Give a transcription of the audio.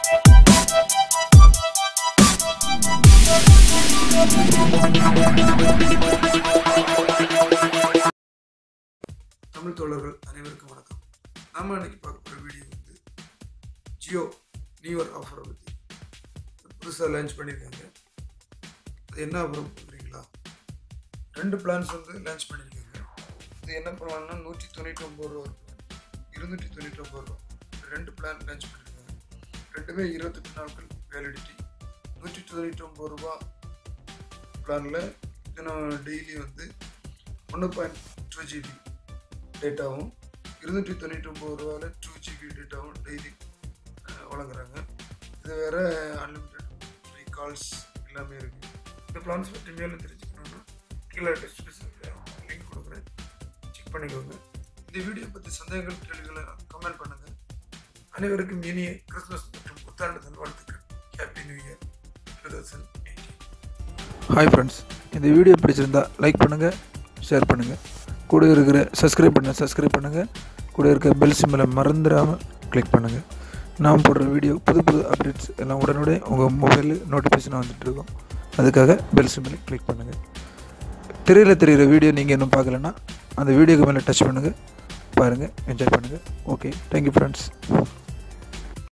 தமிழ் தோழர்கள் அனைவருக்கும் வணக்கம் நாம இன்னைக்கு பார்க்க போகிற வீடியோ வந்து ஜியோ நியூ இயர் ஆஃபரை பற்றி புதுசாக லான்ச் பண்ணியிருக்காங்க அது என்ன ஆஃபர் பார்க்குறீங்களா ரெண்டு பிளான்ஸ் வந்து லான்ச் பண்ணியிருக்காங்க இது என்ன பண்ணலாம்னா நூற்றி தொண்ணூற்றி ஒம்பது ரூபா இருக்கு இருநூற்றி தொண்ணூற்றி ஒம்பது ரூபா ரெண்டு பிளான் லான்ச் பண்ணியிருக்காங்க ரெண்டுமே இருபத்தெட்டு நாட்கள் வேலிடிட்டி நூற்றி தொண்ணூற்றி ஒம்பது ரூபா பிளானில் தினம் டெய்லி வந்து ஒன்று பாயிண்ட் டூ ஜிபி டேட்டாவும் இருநூற்றி தொண்ணூற்றி ஒம்பது ரூபாவில் டூ ஜிபி டேட்டாவும் டெய்லி வழங்குறாங்க இது வேறு அன்லிமிட்டெட் ஃப்ரீ கால்ஸ் எல்லாமே இருக்குது இந்த பிளான்ஸ் பற்றி மேலும் தெரிஞ்சுக்கணுன்னா கீழே டிஸ்கிரிப்ஷனில் லிங்க் கொடுக்குறேன் செக் பண்ணிக்கோங்க இந்த வீடியோ பற்றி சந்தேகங்கள் கேள்விகளை கமெண்ட் பண்ணுங்கள் அனைவருக்கும் இனிய கிறிஸ்துமஸ் மற்றும் புத்தாண்டு நல்வாழ்த்துக்கள் happy new year two thousand hi friends இந்த வீடியோ பிடிச்சிருந்தா லைக் பண்ணுங்கள் ஷேர் பண்ணுங்கள் கூட இருக்கிற சப்ஸ்கிரைப் பண்ண சப்ஸ்கிரைப் பண்ணுங்கள் கூட இருக்க பெல் சிம்மில் மறந்துடாமல் கிளிக் பண்ணுங்கள் நான் போடுற வீடியோ புது புது அப்டேட்ஸ் எல்லாம் உடனுடைய உங்கள் மொபைலில் நோட்டிஃபிகேஷன் வந்துட்டு இருக்கும் அதுக்காக பெல் சிம்மில் கிளிக் பண்ணுங்கள் திரையில் தெரிகிற வீடியோ நீங்கள் இன்னும் பார்க்கலன்னா அந்த வீடியோக்கு மேலே டச் பண்ணுங்கள் பாருங்கள் என்ஜாய் பண்ணுங்கள் ஓகே தேங்க்யூ ஃப்ரெண்ட்ஸ்